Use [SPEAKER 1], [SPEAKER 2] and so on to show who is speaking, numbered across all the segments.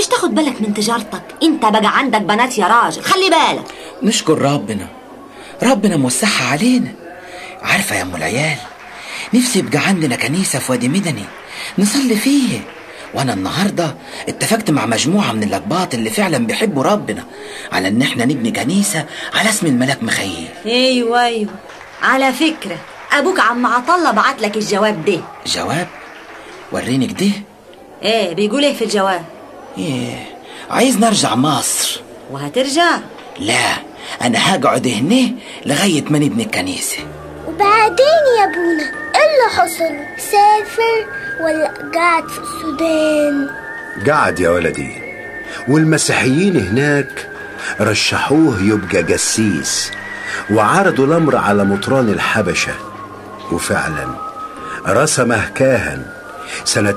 [SPEAKER 1] تاخد بالك من تجارتك انت بقى عندك بنات يا راجل خلي بالك
[SPEAKER 2] نشكر ربنا ربنا موسعها علينا عارفة يا ام العيال نفسي يبقى عندنا كنيسة في وادي مدني نصلي فيه وانا النهاردة اتفقت مع مجموعة من الاقباط اللي فعلا بيحبوا ربنا على ان احنا نبني كنيسة على اسم الملاك مخيل
[SPEAKER 1] ايوه ايوه على فكرة ابوك عم عطلة بعت لك الجواب ده
[SPEAKER 2] جواب وريني كده
[SPEAKER 1] ايه بيقول ايه في الجواب
[SPEAKER 2] ايه عايز نرجع مصر
[SPEAKER 1] وهترجع
[SPEAKER 2] لا انا هقعد هنا لغاية ما نبني الكنيسة
[SPEAKER 3] وبعدين يا ابونا ايه اللي حصل سافر ولا قاعد في السودان
[SPEAKER 4] قعد يا ولدي والمسيحيين هناك رشحوه يبقى جسيس وعرضوا الأمر على مطران الحبشة وفعلا رسمه كاهن سنة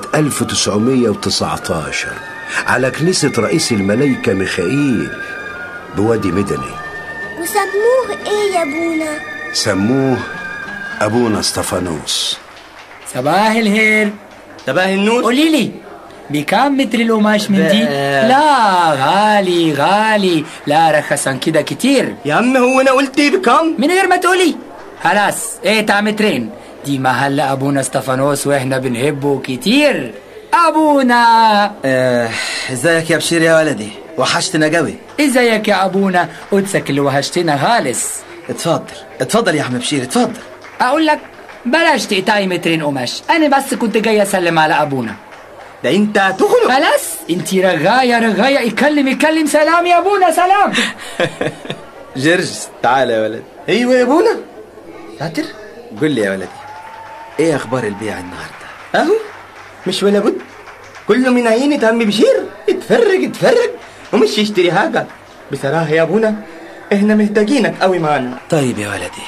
[SPEAKER 4] 1919 على كنيسة رئيس الملايكة ميخائيل بوادي مدني
[SPEAKER 3] وسموه ايه يا ابونا
[SPEAKER 4] سموه أبونا استفانوس
[SPEAKER 5] صباح الخير
[SPEAKER 6] صباح النور
[SPEAKER 5] قولي لي بكام متر القماش من دي؟
[SPEAKER 6] بقى.
[SPEAKER 5] لا غالي غالي لا رخصا كده كتير
[SPEAKER 6] يا عم هو انا قلت بكم
[SPEAKER 5] من غير ما تقولي خلاص ايه تاع مترين دي محل ابونا استفانوس واحنا بنحبه كتير ابونا
[SPEAKER 7] آه، ازيك يا بشير يا ولدي وحشتنا قوي
[SPEAKER 5] ازيك يا ابونا قدسك اللي وحشتنا خالص
[SPEAKER 7] اتفضل اتفضل يا عم بشير اتفضل
[SPEAKER 5] اقول لك بلاش تقطعي مترين قماش انا بس كنت جاي اسلم على ابونا
[SPEAKER 6] ده انت تخلق
[SPEAKER 5] خلاص انتي رغاية رغاية يكلم يكلم سلام يا ابونا سلام
[SPEAKER 7] جرجس تعال يا ولد
[SPEAKER 6] ايوه يا ابونا ساتر
[SPEAKER 7] قل لي يا ولدي ايه اخبار البيع النهارده
[SPEAKER 6] اهو مش ولا بد كله من عينة عم بشير اتفرج اتفرج ومش يشتري حاجة بصراحة يا ابونا احنا محتاجينك قوي معانا
[SPEAKER 7] طيب يا ولدي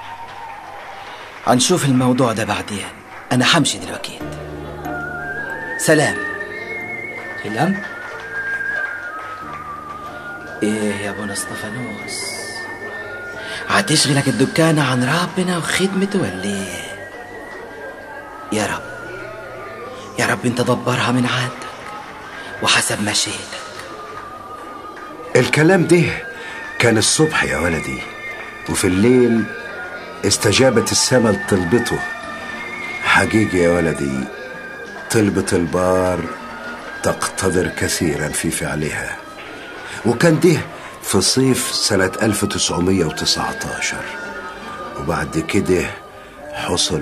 [SPEAKER 7] هنشوف الموضوع ده بعدين انا همشي دلوقتي سلام
[SPEAKER 5] سلام
[SPEAKER 2] ايه يا ابونا استفانوس هتشغلك الدكانة عن ربنا وخدمته ولا ايه يا رب يا رب انت دبرها من عندك وحسب مشيئتك
[SPEAKER 4] الكلام ده كان الصبح يا ولدي وفي الليل استجابت السماء لطلبته حقيقي يا ولدي طلبة البار تقتدر كثيرا في فعلها وكان ده في صيف سنة 1919 وبعد كده حصل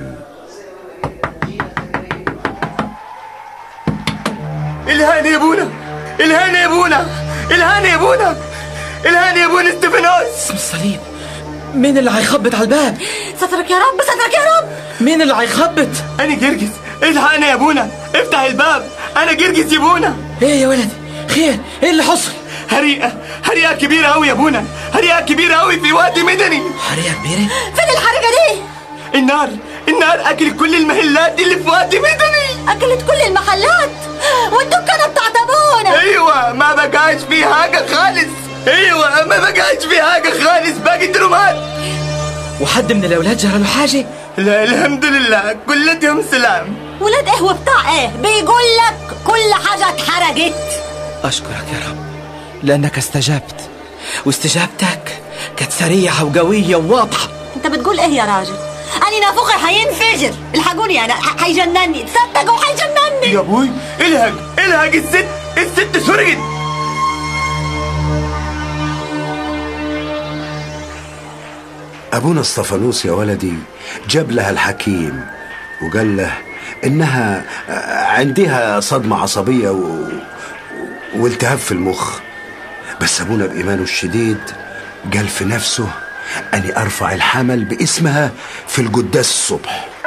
[SPEAKER 6] الهاني يا ابونا الهاني يا ابونا الهاني يا ابونا الهاني يا ابونا استفانوس
[SPEAKER 7] الصليب مين اللي هيخبط على الباب
[SPEAKER 1] سترك يا رب سترك يا رب
[SPEAKER 7] مين اللي هيخبط
[SPEAKER 6] انا جرجس الحقني يا ابونا افتح الباب انا جرجس يا ابونا
[SPEAKER 7] ايه يا ولدي خير ايه اللي حصل
[SPEAKER 6] حريقه حريقه كبيره قوي يا ابونا حريقه كبيره قوي في وادي مدني
[SPEAKER 2] حريقة كبيرة
[SPEAKER 1] فين الحركة دي
[SPEAKER 6] النار النار اكلت كل المحلات اللي في وادي مدني
[SPEAKER 1] اكلت كل المحلات والدكانة بتاعت ابونا
[SPEAKER 6] ايوه ما بقاش في حاجه خالص ايوه ما بقاش في حاجه خالص باقي درومات
[SPEAKER 7] وحد من الاولاد جرى له حاجه
[SPEAKER 6] لا الحمد لله كلتهم سلام
[SPEAKER 1] ولاد ايه وبتاع ايه بيقول لك كل حاجة اتحرقت
[SPEAKER 7] اشكرك يا رب لانك استجبت واستجابتك كانت سريعه وقويه وواضحه
[SPEAKER 1] انت بتقول ايه يا راجل اني نافوخي هينفجر الحقوني انا ح- هيجنني تصدقوا هيجنني
[SPEAKER 6] يا ابوي الهج الهج الست الست سرقت
[SPEAKER 4] أبونا استفانوس يا ولدي جاب لها الحكيم وقال له إنها عندها صدمة عصبية و... والتهاب في المخ بس أبونا بإيمانه الشديد قال في نفسه أني أرفع الحمل باسمها في القداس الصبح